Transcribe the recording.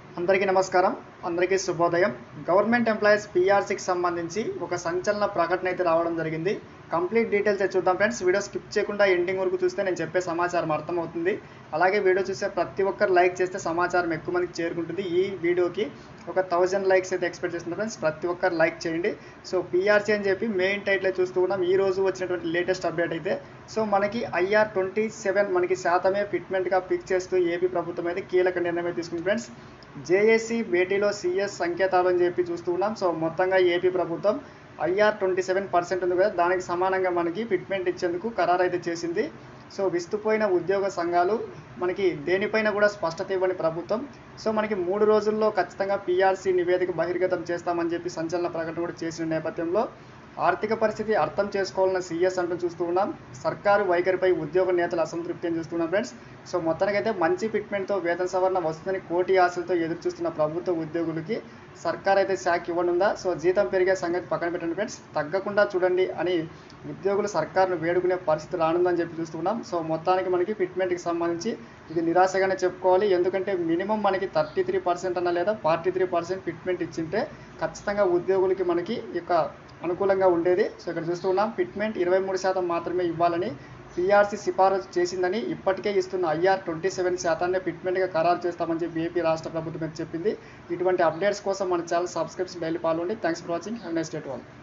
అందరికీ నమస్కారం అందరికీ శుభోదయం గవర్నమెంట్ ఎంప్లాయీస్ పీఆర్సీకి సంబంధించి ఒక సంచలన ప్రకటన అయితే రావడం జరిగింది కంప్లీట్ డీటెయిల్స్ అయితే చూద్దాం ఫ్రెండ్స్ వీడియో స్కిప్ చేయకుండా ఎండింగ్ వరకు చూస్తే నేను చెప్పే సమాచారం అర్థమవుతుంది అలాగే వీడియో చూసే ప్రతి ఒక్కరు లైక్ చేస్తే సమాచారం ఎక్కువ మందికి చేరుకుంటుంది ఈ వీడియోకి ఒక థౌజండ్ లైక్స్ అయితే ఎక్స్పెక్ట్ చేస్తున్నాం ఫ్రెండ్స్ ప్రతి ఒక్కరు లైక్ చేయండి సో పీఆర్సీ అని చెప్పి మెయిన్ టైటిల్ చూస్తూ ఉన్నాం ఈ రోజు వచ్చినటువంటి లేటెస్ట్ అప్డేట్ అయితే సో మనకి ఐఆర్ ట్వంటీ సెవెన్ మనకి శాతమే ఫిట్మెంట్గా పిక్ చేస్తూ ఏపీ ప్రభుత్వం అయితే కీలక నిర్ణయం అయితే తీసుకుంది ఫ్రెండ్స్ జేఏసీ భేటీలో సిఎస్ సంకేతాలు అని చెప్పి చూస్తూ ఉన్నాం సో మొత్తంగా ఏపీ ప్రభుత్వం ఐఆర్ ట్వంటీ సెవెన్ పర్సెంట్ ఉంది కదా దానికి సమానంగా మనకి ఫిట్మెంట్ ఇచ్చేందుకు ఖరారు అయితే చేసింది సో విస్తుపోయిన ఉద్యోగ సంఘాలు మనకి దేనిపైన కూడా స్పష్టత ఇవ్వని ప్రభుత్వం సో మనకి మూడు రోజుల్లో ఖచ్చితంగా పీఆర్సీ నివేదిక బహిర్గతం చేస్తామని చెప్పి సంచలన ప్రకటన కూడా చేసిన నేపథ్యంలో ఆర్థిక పరిస్థితి అర్థం చేసుకోవాలన్న సీఎస్ అంటూ చూస్తూ ఉన్నాం సర్కారు వైఖరిపై ఉద్యోగ నేతలు అసంతృప్తి అని చూస్తున్నాం ఫ్రెండ్స్ సో మొత్తానికైతే మంచి ఫిట్మెంట్తో వేతన సవరణ వస్తుందని కోటి ఆశలతో ఎదురు చూస్తున్న ప్రభుత్వ ఉద్యోగులకి సర్కార్ అయితే శాఖ ఇవ్వనుందా సో జీతం పెరిగే సంగతి పక్కన పెట్టండి ఫ్రెండ్స్ తగ్గకుండా చూడండి అని ఉద్యోగులు సర్కారును వేడుకునే పరిస్థితి రానుందని చెప్పి చూస్తున్నాం సో మొత్తానికి మనకి ఫిట్మెంట్కి సంబంధించి ఇది నిరాశగానే చెప్పుకోవాలి ఎందుకంటే మినిమం మనకి థర్టీ త్రీ పర్సెంట్ అన్న లేదా ఫార్టీ త్రీ పర్సెంట్ ఫిట్మెంట్ ఇచ్చింటే ఖచ్చితంగా ఉద్యోగులకి మనకి ఇక అనుకూలంగా ఉండేది సో ఇక్కడ చూస్తూ ఉన్నాం ఫిట్మెంట్ ఇరవై మూడు శాతం మాత్రమే ఇవ్వాలని పీఆర్సీ సిఫారసు చేసిందని ఇప్పటికే ఇస్తున్న ఐఆర్ ట్వంటీ సెవెన్ శాతాన్ని ఫిట్మెంట్గా ఖరారు చేస్తామని చెప్పి ఏపీ రాష్ట్ర ప్రభుత్వం అయితే చెప్పింది ఇటువంటి అప్డేట్స్ కోసం మన ఛానల్ సబ్స్క్రిప్షన్ డైలీ పాల్గొండి thanks for watching have next date one